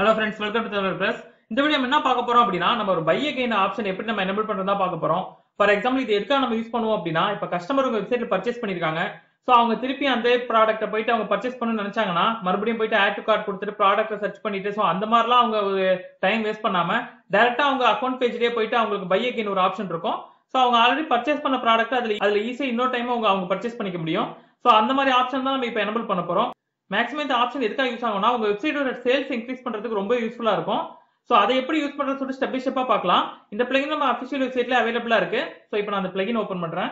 hello friends welcome to Tamil press இந்த video நம்ம என்ன பார்க்க போறோம் அப்படின்னா நம்ம ஒரு பை அகைன் ஆப்ஷன் எப்படி நம்ம எனபிள் பண்றதா பார்க்க போறோம் ஃபார் எக்ஸாம்பிள் இது எதுக்காக நம்ம யூஸ் பண்ணுவோம் அப்படின்னா இப்ப கஸ்டமர் உங்க வெப்சைட்ல பர்ச்சேஸ் பண்ணிருக்காங்க சோ அவங்க திருப்பி அந்த ப்ராடக்ட்டை போயிட்டு அவங்க பர்ச்சேஸ் பண்ணணும்னு நினைச்சாங்கன்னா மறுபடியும் போயிட்டு ஆட் டு கார்டு கொடுத்துட்டு ப்ராடக்ட்டை சர்ச் பண்ணிட்டு சோ அந்த மாதிரிலாம் அவங்க ஒரு டைம் வேஸ்ட் பண்ணாம டைரக்டா அவங்க அக்கௌண்ட் பேஜ்லயே போயிட்டு அவங்களுக்கு பை அகைன் ஒரு ஆப்ஷன் இருக்கும் சோ அவங்க ஆல்ரெடி பர்ச்சேஸ் பண்ண ப்ராடக்ட் அதுல அதுல ஈஸியா இன்னொரு டைம் அவங்க அவங்க பர்ச்சேஸ் பண்ணிக்க முடியும் சோ அந்த மாதிரி ஆப்ஷன் தான் நம்ம இப்போ எனபிள் பண்ண போறோம் மேக்ஸிமம் இந்த ஆப்ஷன் எதுக்காக யூஸ் ஆகும்னா உங்க வெப்சைட்டோட சேல்ஸ் இன்க்ரீஸ் பண்றதுக்கு ரொம்ப யூஸ்ஃபுல்லா இருக்கும் சோ அதை எப்படி யூஸ் பண்றது சொல்லிட்டு ஸ்டெப் பை ஸ்டெப்பா பார்க்கலாம் இந்த பிளகின் நம்ம அஃபிஷியல் வெப்சைட்ல அவைலபிளா இருக்கு சோ இப்போ நான் அந்த பிளகின் ஓபன் பண்றேன்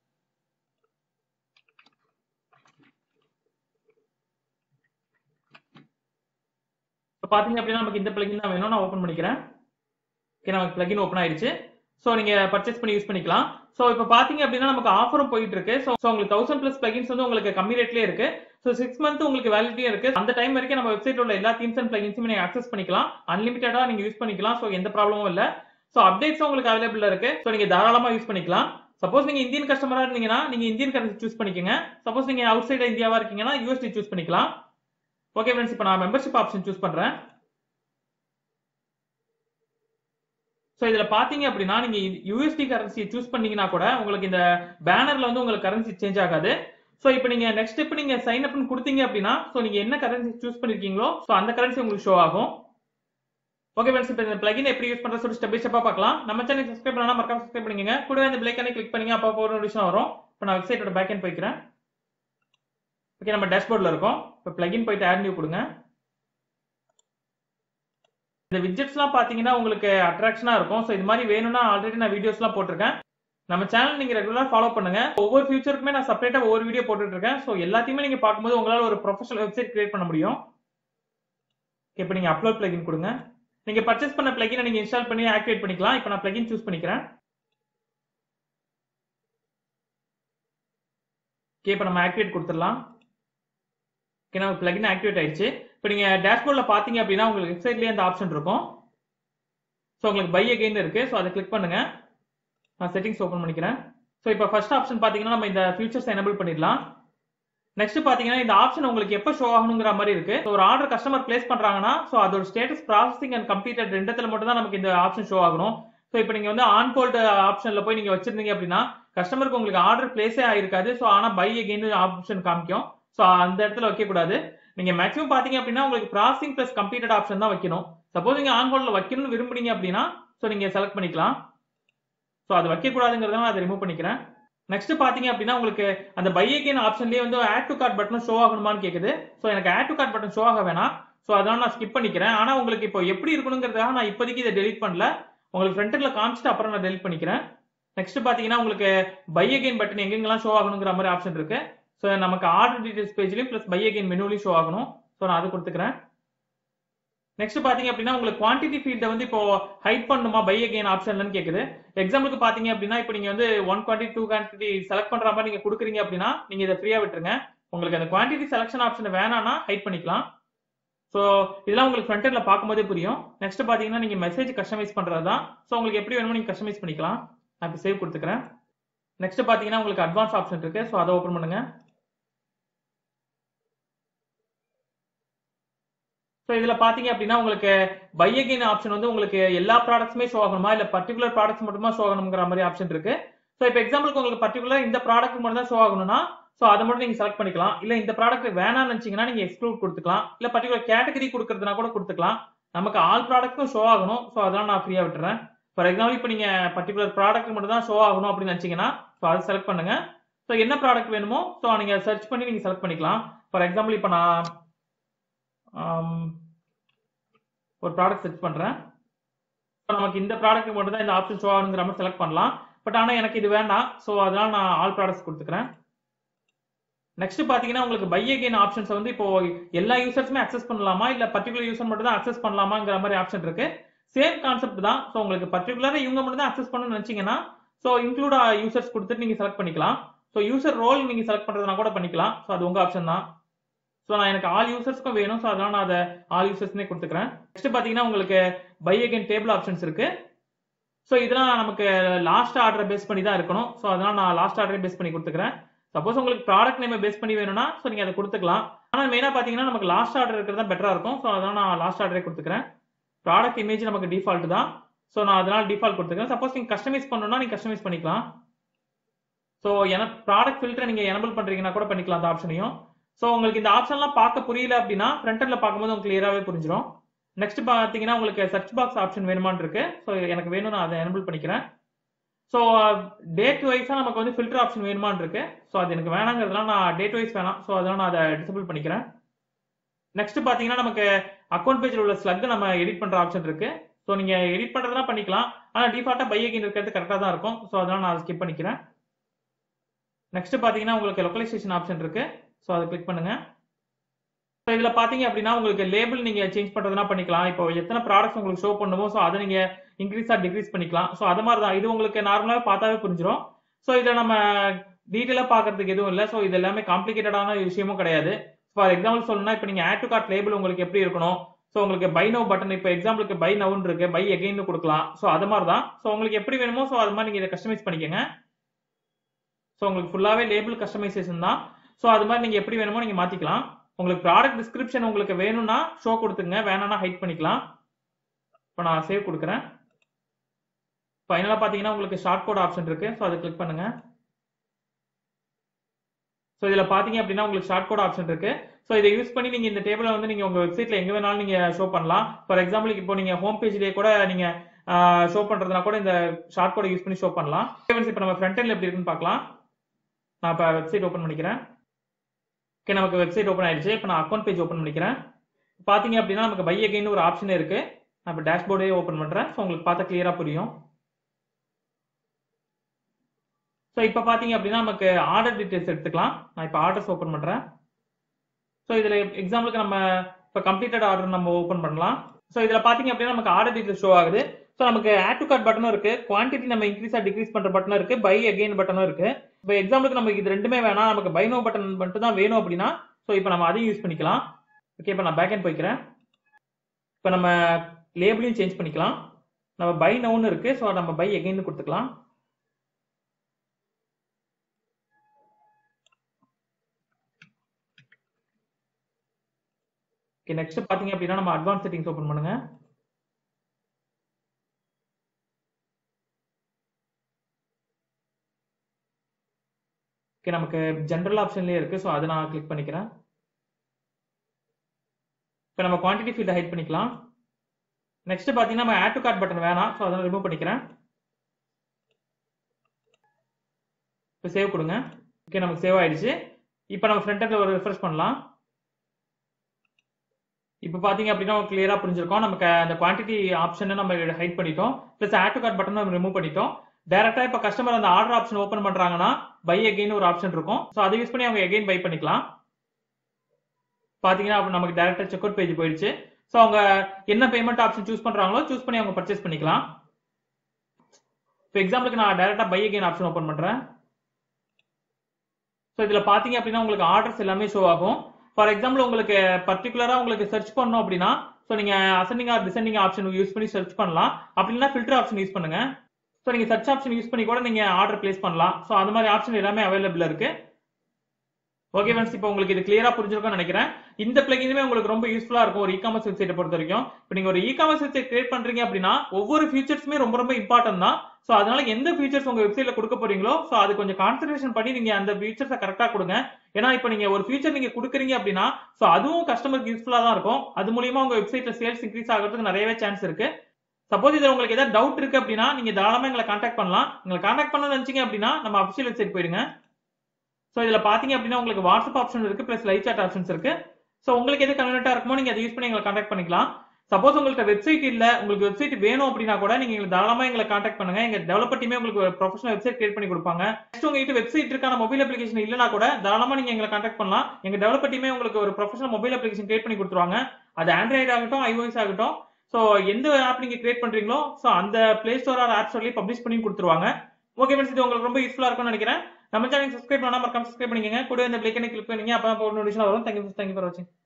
இப்போ பாத்தீங்க அப்படின்னா நமக்கு இந்த பிளகின் தான் வேணும் நான் ஓபன் பண்ணிக்கிறேன் ஓகே நமக்கு பிளகின் ஓப்பன் ஆயிடுச்சு ஸோ நீங்க பர்ச்சேஸ் பண்ணி யூஸ் பண்ணிக்கலாம் ஸோ இப்போ பாத்தீங்க அப்படின்னா நமக்கு ஆஃபரும் போயிட்டு இருக்கு ஸோ உங்களுக்கு தௌசண்ட் பிளஸ் பிளகின்ஸ் வந்து உங்களுக்கு கம்மி ரேட்லேயே இருக்கு ஸோ சிக்ஸ் மந்த் உங்களுக்கு வேலிட்டியும் இருக்கு அந்த டைம் வரைக்கும் நம்ம வெப்சைட் உள்ள எல்லா தீம்ஸ் அண்ட் பிளகின்ஸும் நீங்க அக்சஸ் பண்ணிக்கலாம் அன்லிமிட்டடா நீங்க யூஸ் பண்ணிக்கலாம் ஸோ எந்த ப்ராப்ளமும் இல்லை ஸோ அப்டேட்ஸும் உங்களுக்கு அவைலபிள் இருக்கு ஸோ நீங்க தாராளமா யூஸ் பண்ணிக்கலாம் சப்போஸ் நீங்க இந்தியன் கஸ்டமரா இருந்தீங்கன்னா நீங்க இந்தியன் கரன்சி சூஸ் பண்ணிக்கோங்க சப்போஸ் நீங்க அவுட் சைடு இந்தியாவா இருக்கீங்கன்னா யூஎஸ்டி சூஸ் பண்ணிக்கலாம் ஓகே ஃப்ரெண்ட்ஸ் இப்போ நான் மெம்பர்ஷிப் ஆப்ஷன் சூஸ் பண்றேன் ஸோ இதுல பாத்தீங்க அப்படின்னா நீங்க யூஎஸ்டி கரன்சி சூஸ் பண்ணீங்கன்னா கூட உங்களுக்கு இந்த பேனர்ல வந்து உங்களுக்கு கரன்சி சேஞ்ச் ஆகாது ஸோ இப்போ நீங்க நெக்ஸ்ட் ஸ்டெப் நீங்க சைன் அப்னு கொடுத்தீங்க அப்படின்னா ஸோ நீங்க என்ன கரன்சி சூஸ் பண்ணிருக்கீங்களோ ஸோ அந்த கரன்சி உங்களுக்கு ஷோ ஆகும் ஓகே ஃப்ரெண்ட்ஸ் இப்போ இந்த பிளகின் எப்படி யூஸ் பண்றது சொல்லி ஸ்டெப் பை ஸ்டெப்பா பார்க்கலாம் நம்ம சேனல் சப்ஸ்கிரைப் பண்ணா மறக்காம சப்ஸ்கிரைப் பண்ணிக்கங்க கூட இந்த பிளேக்கனை கிளிக் பண்ணீங்க அப்போ ஒரு நோட்டிஃபிகேஷன் வரும் இப்போ நான் வெப்சைட்டோட பேக் எண்ட் போய்க்கிறேன் ஓகே நம்ம டேஷ்போர்ட்ல இருக்கோம் இப்போ பிளகின் போயிட்டு ஆட் நியூ கொடுங்க இந்த விஜெட்ஸ்லாம் பாத்தீங்கன்னா உங்களுக்கு அட்ராக்ஷனா இருக்கும் ஸோ இது மாதிரி வேணும்னா ஆல்ரெடி நான் வீடியோஸ்லாம் போட்டிருக்கேன் நம்ம சேனல் நீங்க ரெகுலரா ஃபாலோ பண்ணுங்க ஒவ்வொரு ஃபியூச்சருக்குமே நான் செப்பரேட்டா ஒவ்வொரு வீடியோ போட்டுட்டு இருக்கேன் ஸோ எல்லாத்தையுமே நீங்க பார்க்கும்போது உங்களால ஒரு ப்ரொஃபஷனல் வெப்சைட் கிரியேட் பண்ண முடியும் இப்போ நீங்க அப்லோட் பிளகின் கொடுங்க நீங்க பர்ச்சேஸ் பண்ண பிளகினை நீங்க இன்ஸ்டால் பண்ணி ஆக்டிவேட் பண்ணிக்கலாம் இப்போ நான் பிளகின் சூஸ் பண்ணிக்கிறேன் ஓகே இப்போ நம்ம ஆக்டிவேட் கொடுத்துடலாம் ஓகே நம்ம பிளகின் ஆக்டிவேட் ஆயிடுச்சு இப்போ நீங்க டேஷ்போர்ட்ல பாத்தீங்க அப்படின்னா உங்களுக்கு வெப்சைட்லயே அந்த ஆப்ஷன் இருக்கும் ஸோ உங்களுக்கு பை அகைன் இருக்கு ஸோ அதை கிளிக் பண்ணுங்க நான் செட்டிங்ஸ் ஓப்பன் பண்ணிக்கிறேன் ஸோ இப்போ ஃபர்ஸ்ட் ஆப்ஷன் பாத்தீங்கன்னா நம்ம இந்த ஃபியூச்சர்ஸ் எனபிள் பண்ணிடலாம் நெக்ஸ்ட் பாத்தீங்கன்னா இந்த ஆப்ஷன் உங்களுக்கு எப்போ ஷோ ஆகணுங்கிற மாதிரி இருக்கு ஸோ ஒரு ஆர்டர் கஸ்டமர் பிளேஸ் பண்றாங்கன்னா ஸோ அதோட ஸ்டேட்டஸ் ப்ராசஸிங் அண்ட் கம்ப்ளீட்டட் ரெண்டத்துல மட்டும் தான் நமக்கு இந்த ஆப்ஷன் ஷோ ஆகணும் ஸோ இப்போ நீங்க வந்து ஆன் கோல்டு ஆப்ஷன்ல போய் நீங்க வச்சிருந்தீங்க அப்படின்னா கஸ்டமருக்கு உங்களுக்கு ஆர்டர் பிளேஸே ஆயிருக்காது ஸோ ஆனா பை அகைன் ஆப்ஷன் காமிக்கும் ஸோ அந்த இடத்துல வைக்க கூடாது நீங்க மேக்ஸிமம் பாத்தீங்க அப்படின்னா உங்களுக்கு ப்ராசஸிங் பிளஸ் கம்ப்ளீட்டட் ஆப்ஷன் தான் வைக்கணும் சப்போஸ் நீங்க ஆன் கோல்ட்ல வைக்கணும்னு விரும்புறீங்க அப்படின்னா ஸோ நீங்க செலக்ட் பண்ணிக்கலாம் ஸோ அது வைக்க கூடாதுங்கிறத அதை ரிமூவ் பண்ணிக்கிறேன் நெக்ஸ்ட் பாத்தீங்க அப்படின்னா உங்களுக்கு அந்த பை அகைன் ஆப்ஷன்லயே வந்து add to cart button show ஆகணுமான்னு கேக்குது ஸோ எனக்கு add to cart button show ஆக வேணாம் ஸோ அதனால நான் ஸ்கிப் பண்ணிக்கிறேன் ஆனா உங்களுக்கு இப்போ எப்படி இருக்கணுங்கிறதுக்காக நான் இப்போதைக்கு இதை டெலிட் பண்ணல உங்களுக்கு ஃப்ரண்ட்ல காமிச்சிட்டு அப்புறம் நான் டெலிட் பண்ணிக்கிறேன் நெக்ஸ்ட் பாத்தீங்கன்னா உங்களுக்கு பை அகைன் பட்டன் எங்கெங்கெல்லாம் ஷோ ஆகணுங்கிற மாதிரி ஆப்ஷன் இருக்கு ஸோ நமக்கு ஆர்டர் டீடைல்ஸ் பேஜ்லயும் பிளஸ் பை அகைன் மெனுலையும் ஷோ ஆகணும் ஸோ நான் அது கொடுத்துக்கிறேன் நெக்ஸ்ட் பாத்தீங்க அப்படின்னா உங்களுக்கு குவான்டிட்டி ஃபீல்ட வந்து இப்போ ஹைட் பண்ணுமா பை அகைன் ஆப்ஷன்லன்னு கேக்குது எக்ஸாம்பிளுக்கு பாத்தீங்க அப்படின்னா இப்போ நீங்க வந்து one quantity two quantity select பண்ற மாதிரி நீங்க கொடுக்குறீங்க அப்படின்னா நீங்க இதை ஃப்ரீயா விட்டுருங்க உங்களுக்கு அந்த குவான்டிட்டி செலக்ஷன் ஆப்ஷன் வேணாம்னா ஹைட் பண்ணிக்கலாம் ஸோ இதெல்லாம் உங்களுக்கு ஃப்ரண்ட் எண்ட்ல பார்க்கும்போதே புரியும் நெக்ஸ்ட் பாத்தீங்கன்னா நீங்க மெசேஜ் கஸ்டமைஸ் பண்றது தான் ஸோ உங்களுக்கு எப்படி வேணுமோ நீங்க கஸ்டமைஸ் பண்ணிக்கலாம் நான் இப்போ சேவ் கொடுத்துக்கிறேன் நெக்ஸ்ட் பாத்தீங்கன்னா உங்களுக்கு அட்வான்ஸ் ஆப்ஷன் இருக்கு ஸோ அதை ஓப்பன் பண்ணுங்க ஸோ இதுல பாத்தீங்க அப்படின்னா உங்களுக்கு பை அகைன் ஆப்ஷன் வந்து உங்களுக்கு எல்லா ப்ராடக்ட்ஸுமே ஷோ ஆகணுமா இல்ல பர்டிகுலர் ப்ராடக்ட்ஸ் மட்டுமா ஷோ ஆகணுங்கிற மாதிரி ஆப்ஷன் இருக்கு ஸோ இப்போ எக்ஸாம்பிளுக்கு உங்களுக்கு பர்டிகுலர் இந்த ப்ராடக்ட் மட்டும் தான் ஷோ ஆகணும்னா ஸோ அதை மட்டும் நீங்க செலக்ட் பண்ணிக்கலாம் இல்ல இந்த ப்ராடக்ட் வேணாம்னு நினைச்சீங்கன்னா நீங்க எக்ஸ்க்ளூட் கொடுத்துக்கலாம் இல்ல பர்டிகுலர் கேட்டகரி கொடுக்கறதுனா கூட கொடுத்துக்கலாம் நமக்கு ஆல் ப்ராடக்ட்டும் ஷோ ஆகணும் ஸோ அதெல்லாம் நான் ஃப்ரீயா விட்டுறேன் ஃபார் எக்ஸாம்பிள் இப்போ நீங்க பர்டிகுலர் ப்ராடக்ட் மட்டும் தான் ஷோ ஆகணும் அப்படின்னு நினைச்சீங்கன்னா ஸோ அதை செலக்ட் பண்ணுங்க ஸோ என்ன ப்ராடக்ட் வேணுமோ ஸோ நீங்க சர்ச் பண்ணி நீங்க செலக்ட் பண்ணிக்கலாம் ஃபார் எக்ஸாம்பிள் இப்போ நான் ஒரு ப்ராடக்ட் சர்ச் பண்றேன் நமக்கு இந்த ப்ராடக்ட் மட்டும் தான் இந்த ஆப்ஷன் ஷோ ஆகணுங்கிற மாதிரி செலக்ட் பண்ணலாம் பட் ஆனால் எனக்கு இது வேண்டாம் ஸோ அதனால நான் ஆல் ப்ராடக்ட்ஸ் கொடுத்துக்கிறேன் நெக்ஸ்ட் பாத்தீங்கன்னா உங்களுக்கு பை அகைன் ஆப்ஷன்ஸ் வந்து இப்போ எல்லா யூசர்ஸுமே அக்சஸ் பண்ணலாமா இல்ல பர்டிகுலர் யூசர் மட்டும் தான் அக்சஸ் பண்ணலாமாங்கிற மாதிரி ஆப்ஷன் இருக்கு சேம் கான்செப்ட் தான் ஸோ உங்களுக்கு பர்டிகுலரா இவங்க மட்டும் தான் அக்சஸ் பண்ணணும்னு நினைச்சீங்கன்னா ஸோ இன்க்ளூட் யூசர்ஸ் கொடுத்துட்டு நீங்க செலக்ட் பண்ணிக்கலாம் ஸோ யூசர் ரோல் நீங்க செலக்ட் பண்றதுனா கூட பண்ணிக்கலாம் ஸோ அது உங்க ஆப்ஷன் தான் ஸோ நான் எனக்கு ஆல் யூசர்ஸ்க்கும் வேணும் ஸோ அதனால நான் அதை ஆல் யூசர்ஸ்னே கொடுத்துக்கிறேன் நெக்ஸ்ட் பாத்தீங்கன்னா உங்களுக்கு பை அகைன் டேபிள் ஆப்ஷன்ஸ் இருக்கு ஸோ இதெல்லாம் நமக்கு லாஸ்ட் ஆர்டரை பேஸ் பண்ணி தான் இருக்கணும் ஸோ அதனால நான் லாஸ்ட் ஆர்டரை பேஸ் பண்ணி கொடுத்துக்கிறேன் சப்போஸ் உங்களுக்கு ப்ராடக்ட் நேம் பேஸ் பண்ணி வேணும்னா ஸோ நீங்க அதை கொடுத்துக்கலாம் ஆனால் மெயினா பாத்தீங்கன்னா நமக்கு லாஸ்ட் ஆர்டர் இருக்கிறது தான் பெட்டரா இருக்கும் ஸோ அதனால நான் லாஸ்ட் ஆர்டரே கொடுத்துக்கிறேன் ப்ராடக்ட் இமேஜ் நமக்கு டிஃபால்ட் தான் ஸோ நான் அதனால டிஃபால்ட் கொடுத்துக்கிறேன் சப்போஸ் நீங்க கஸ்டமைஸ் பண்ணணும்னா நீங்க கஸ்டமைஸ் பண்ணிக்கலாம் ஸோ எனக்கு ப்ராடக்ட் ஃபில்டர் நீங்க எனபிள் பண்றீங்கன்னா கூட பண்ணிக்கலாம் அந்த ஆப்ஷனையும் ஸோ உங்களுக்கு இந்த ஆப்ஷன்லாம் பார்க்க புரியல அப்படின்னா ஃப்ரண்ட் எண்ட்ல பார்க்கும்போது உங்களுக்கு கிளியராகவே புரிஞ்சிடும் நெக்ஸ்ட் பார்த்தீங்கன்னா உங்களுக்கு சர்ச் பாக்ஸ் ஆப்ஷன் வேணுமான்னு இருக்கு ஸோ எனக்கு வேணும் நான் அதை எனபிள் பண்ணிக்கிறேன் ஸோ டேட் வைஸாக நமக்கு வந்து ஃபில்டர் ஆப்ஷன் வேணுமான்னு இருக்கு ஸோ அது எனக்கு வேணாங்கிறதுனால நான் டேட் வைஸ் வேணாம் ஸோ அதனால நான் அதை டிசபிள் பண்ணிக்கிறேன் நெக்ஸ்ட் பார்த்தீங்கன்னா நமக்கு அக்கௌண்ட் பேஜில் உள்ள ஸ்லக் நம்ம எடிட் பண்ற ஆப்ஷன் இருக்கு ஸோ நீங்க எடிட் பண்றதுனா பண்ணிக்கலாம் ஆனால் டிஃபால்ட்டா பை அகைன் இருக்கிறது கரெக்டாக தான் இருக்கும் ஸோ அதனால நான் ஸ்கிப் பண்ணிக்கிறேன் நெக்ஸ்ட் பார்த்தீங்கன்னா உங்களுக்கு லொக்கலைசேஷன் ஆப்ஷன் இருக்கு ஸோ அதை கிளிக் பண்ணுங்க ஸோ இதில் பார்த்தீங்க அப்படின்னா உங்களுக்கு லேபிள் நீங்கள் சேஞ்ச் பண்ணுறதுனா பண்ணிக்கலாம் இப்போ எத்தனை ப்ராடக்ட்ஸ் உங்களுக்கு ஷோ பண்ணுமோ ஸோ அதை நீங்கள் இன்க்ரீஸாக டிக்ரீஸ் பண்ணிக்கலாம் ஸோ அது மாதிரி தான் இது உங்களுக்கு நார்மலாகவே பார்த்தாவே புரிஞ்சிடும் ஸோ இதில் நம்ம டீட்டெயிலாக பார்க்கறதுக்கு எதுவும் இல்லை ஸோ இது எல்லாமே காம்ப்ளிகேட்டடான விஷயமும் கிடையாது ஃபார் எக்ஸாம்பிள் சொல்லணும்னா இப்போ நீங்கள் ஆட் டு கார்ட் லேபிள் உங்களுக்கு எப்படி இருக்கணும் ஸோ உங்களுக்கு பை நவ் பட்டன் இப்போ எக்ஸாம்பிளுக்கு பை நவுன் இருக்கு பை எகைன் கொடுக்கலாம் ஸோ அது மாதிரி தான் ஸோ உங்களுக்கு எப்படி வேணுமோ ஸோ அது மாதிரி நீங்கள் இதை கஸ்டமைஸ் பண்ணிக்கோங்க ஸோ உங்களுக்கு ஃபுல்லாகவே லேபிள் கஸ்டமைசேஷன் தான் ஸோ அது மாதிரி நீங்கள் எப்படி வேணுமோ நீங்கள் மாற்றிக்கலாம் உங்களுக்கு ப்ராடக்ட் டிஸ்கிரிப்ஷன் உங்களுக்கு வேணும்னா ஷோ கொடுத்துங்க வேணாம்னா ஹைட் பண்ணிக்கலாம் இப்போ நான் சேவ் கொடுக்குறேன் ஃபைனலாக பார்த்தீங்கன்னா உங்களுக்கு ஷார்ட் கோட் ஆப்ஷன் இருக்கு ஸோ அதை கிளிக் பண்ணுங்க ஸோ இதில் பார்த்தீங்க அப்படின்னா உங்களுக்கு ஷார்ட் கோட் ஆப்ஷன் இருக்கு ஸோ இதை யூஸ் பண்ணி நீங்கள் இந்த டேபிளை வந்து நீங்கள் உங்கள் வெப்சைட்டில் எங்கே வேணாலும் நீங்கள் ஷோ பண்ணலாம் ஃபார் எக்ஸாம்பிளுக்கு இப்போ நீங்கள் ஹோம் பேஜ்லேயே கூட நீங்கள் ஷோ பண்ணுறதுனா கூட இந்த ஷார்ட் கோடை யூஸ் பண்ணி ஷோ பண்ணலாம் இப்போ நம்ம ஃப்ரண்ட் எண்டில் எப்படி இருக்குன்னு பார்க்கலாம் நான் இப்போ வெப்சைட் ஓப்பன் பண்ணிக்கிறேன் ஓகே நமக்கு வெப்சைட் ஓப்பன் ஆயிடுச்சு இப்போ நான் அக்கௌண்ட் பேஜ் ஓப்பன் பண்ணிக்கிறேன் பார்த்தீங்க அப்படின்னா நமக்கு பை அகைன் ஒரு ஆப்ஷன் இருக்கு நான் இப்போ டேஷ்போர்டே ஓப்பன் பண்ணுறேன் ஸோ உங்களுக்கு பார்த்தா கிளியராக புரியும் ஸோ இப்போ பார்த்தீங்க அப்படின்னா நமக்கு ஆர்டர் டீட்டெயில்ஸ் எடுத்துக்கலாம் நான் இப்போ ஆர்டர்ஸ் ஓப்பன் பண்ணுறேன் ஸோ இதில் எக்ஸாம்பிளுக்கு நம்ம இப்போ கம்ப்ளீட்டட் ஆர்டர் நம்ம ஓப்பன் பண்ணலாம் ஸோ இதில் பார்த்தீங்க அப்படின்னா நமக்கு ஆர்டர் டீட்டெயில்ஸ் ஷோ ஆகுது ஸோ நமக்கு ஆட் டு கார்ட் பட்டனும் இருக்கு குவான்டிட்டி நம்ம இன்க்ரீஸா டிக்ரீஸ் பண்ற பட்டனும் இருக்கு பை அகைன் பட்டனும் இருக்கு இப்போ எக்ஸாம்பிளுக்கு நமக்கு இது ரெண்டுமே வேணாம் நமக்கு பை நோ பட்டன் மட்டும் தான் வேணும் அப்படின்னா ஸோ இப்போ நம்ம அதையும் யூஸ் பண்ணிக்கலாம் ஓகே இப்போ நான் பேக் போய்க்கிறேன் இப்போ நம்ம லேபிளையும் சேஞ்ச் பண்ணிக்கலாம் நம்ம பை நவுன்னு இருக்கு ஸோ நம்ம பை எகைன் கொடுத்துக்கலாம் ஓகே நெக்ஸ்ட் பாத்தீங்க அப்படின்னா நம்ம அட்வான்ஸ் செட்டிங்ஸ் ஓபன் பண்ணுங்க ஓகே நமக்கு ஜென்ரல் ஆப்ஷன்லயே இருக்கு ஸோ அதை நான் கிளிக் பண்ணிக்கிறேன் இப்போ நம்ம குவான்டிட்டி ஃபீல்டை ஹைட் பண்ணிக்கலாம் நெக்ஸ்ட் பார்த்தீங்கன்னா நம்ம ஆட் டு கார்ட் பட்டன் வேணாம் ஸோ அதை ரிமூவ் பண்ணிக்கிறேன் இப்போ சேவ் கொடுங்க ஓகே நமக்கு சேவ் ஆயிடுச்சு இப்போ நம்ம ஃப்ரண்ட் எண்ட்ல ஒரு ரெஃப்ரெஷ் பண்ணலாம் இப்போ பாத்தீங்க அப்படின்னா கிளியரா புரிஞ்சிருக்கோம் நமக்கு அந்த குவான்டிட்டி ஆப்ஷனை நம்ம ஹைட் பண்ணிட்டோம் plus add to cart button நம்ம ரிமூவ் பண்ணிட்டோம் டேரக்டா இப்போ கஸ்டமர் அந்த ஆர்டர் ஆப்ஷன் ஓப்பன் பண்றாங்கன்னா பை அகைன் ஒரு ஆப்ஷன் இருக்கும் ஸோ அதை யூஸ் பண்ணி அவங்க எகைன் பை பண்ணிக்கலாம் பாத்தீங்கன்னா அப்ப நமக்கு டேரக்டா செக் அவுட் பேஜ் போயிடுச்சு ஸோ அவங்க என்ன பேமெண்ட் ஆப்ஷன் சூஸ் பண்றாங்களோ சூஸ் பண்ணி அவங்க பர்ச்சேஸ் பண்ணிக்கலாம் இப்போ எக்ஸாம்பிளுக்கு நான் டேரக்டா பை அகைன் ஆப்ஷன் ஓப்பன் பண்றேன் ஸோ இதுல பாத்தீங்க அப்படின்னா உங்களுக்கு ஆர்டர்ஸ் எல்லாமே ஷோ ஆகும் ஃபார் எக்ஸாம்பிள் உங்களுக்கு பர்டிகுலரா உங்களுக்கு சர்ச் பண்ணணும் அப்படின்னா ஸோ நீங்க ascending or descending option use பண்ணி சர்ச் பண்ணலாம் அப்படின்னா ஃபில்டர் ஆப்ஷன் யூஸ் பண்ணுங்க ஸோ நீங்க சர்ச் ஆப்ஷன் யூஸ் பண்ணி கூட நீங்க ஆர்டர் பிளேஸ் பண்ணலாம் ஸோ அந்த மாதிரி ஆப்ஷன் எல்லாமே அவைலபிள் இருக்கு ஓகே ஃப்ரெண்ட்ஸ் இப்போ உங்களுக்கு இது கிளியரா புரிஞ்சிருக்கும்னு நினைக்கிறேன் இந்த பிளகினுமே உங்களுக்கு ரொம்ப யூஸ்ஃபுல்லா இருக்கும் ஒரு இ காமர்ஸ் வெப்சைட்டை பொறுத்த வரைக்கும் இப்போ நீங்க ஒரு இ காமர்ஸ் வெப்சைட் கிரியேட் பண்றீங்க அப்படின்னா ஒவ்வொரு ஃபீச்சர்ஸுமே ரொம்ப ரொம்ப இம்பார்ட்டன்ட் தான் ஸோ அதனால எந்த ஃபீச்சர்ஸ் உங்க வெப்சைட்ல கொடுக்க போறீங்களோ ஸோ அது கொஞ்சம் கான்சன்ட்ரேஷன் பண்ணி நீங்க அந்த ஃபீச்சர்ஸை கரெக்டா கொடுங்க ஏன்னா இப்போ நீங்க ஒரு ஃபீச்சர் நீங்க கொடுக்குறீங்க அப்படின்னா ஸோ அதுவும் கஸ்டமருக்கு யூஸ்ஃபுல்லா தான் இருக்கும் அது மூலியமா உங்க வெப்சைட்ல சேல்ஸ் இன்க்ரீஸ் ஆகிறதுக்கு நிறையவே சான்ஸ் இருக்கு சப்போஸ் இதுல உங்களுக்கு ஏதாவது டவுட் இருக்கு அப்படின்னா நீங்க தாராளமா எங்களை கான்டாக்ட் பண்ணலாம் எங்களை கான்டாக்ட் பண்ண நினைச்சீங்க அப்படின்னா நம்ம அபிஷியல் வெப்சைட் போயிடுங்க ஸோ இதுல பாத்தீங்க அப்படின்னா உங்களுக்கு வாட்ஸ்அப் ஆப்ஷன் இருக்கு பிளஸ் லைவ் சாட் ஆப்ஷன்ஸ் இருக்கு ஸோ உங்களுக்கு எது கன்வீனியா இருக்குமோ நீங்க அதை யூஸ் பண்ணி எங்களை கான்டாக்ட் பண்ணிக்கலாம் சப்போஸ் உங்களுக்கு வெப்சைட் இல்ல உங்களுக்கு வெப்சைட் வேணும் அப்படின்னா கூட நீங்க எங்களுக்கு தாராளமா எங்களை கான்டாக்ட் பண்ணுங்க எங்க டெவலப்பர் டீமே உங்களுக்கு ஒரு ப்ரொஃபஷனல் வெப்சைட் கிரியேட் பண்ணி கொடுப்பாங்க நெக்ஸ்ட் உங்ககிட்ட வெப்சைட் இருக்கான மொபைல் அப்ளிகேஷன் இல்லனா கூட தாராளமா நீங்க எங்களை கான்டாக்ட் பண்ணலாம் எங்க டெவலப்பர் டீமே உங்களுக்கு ஒரு ப்ரொஃபஷனல் மொபைல் அப்ளிகேஷன் கிரியேட் பண்ணி கொடுத்துருவாங்க அது ஆண்ட்ராய்டு ஆகட்டும் ஐஓஎஸ் ஆகட்டும் ஸோ எந்த ஆப் நீங்க கிரியேட் பண்றீங்களோ ஸோ அந்த பிளே ஸ்டோர் ஆர் ஆப் ஸ்டோர்லயே பப்ளிஷ் பண்ணி கொடுத்துருவாங்க ஓகே ஃப்ரெண்ட்ஸ் இது உங்களுக்கு ரொம்ப யூஸ்ஃபுல்லா இருக்கும்னு நினைக்கிறேன் நம்ம சேனல் சப்ஸ்கிரைப் பண்ணாம மறக்காம சப்ஸ்கிரைப் பண்ணிக்கங்க கூட இந்த பிளேக்கனை கிளிக் பண்ணீங்க அப்பதான் போட நோட்டிஃபிகேஷன் வரும் தேங்க்யூ தேங்க்யூ ஃபார் வாட்சிங்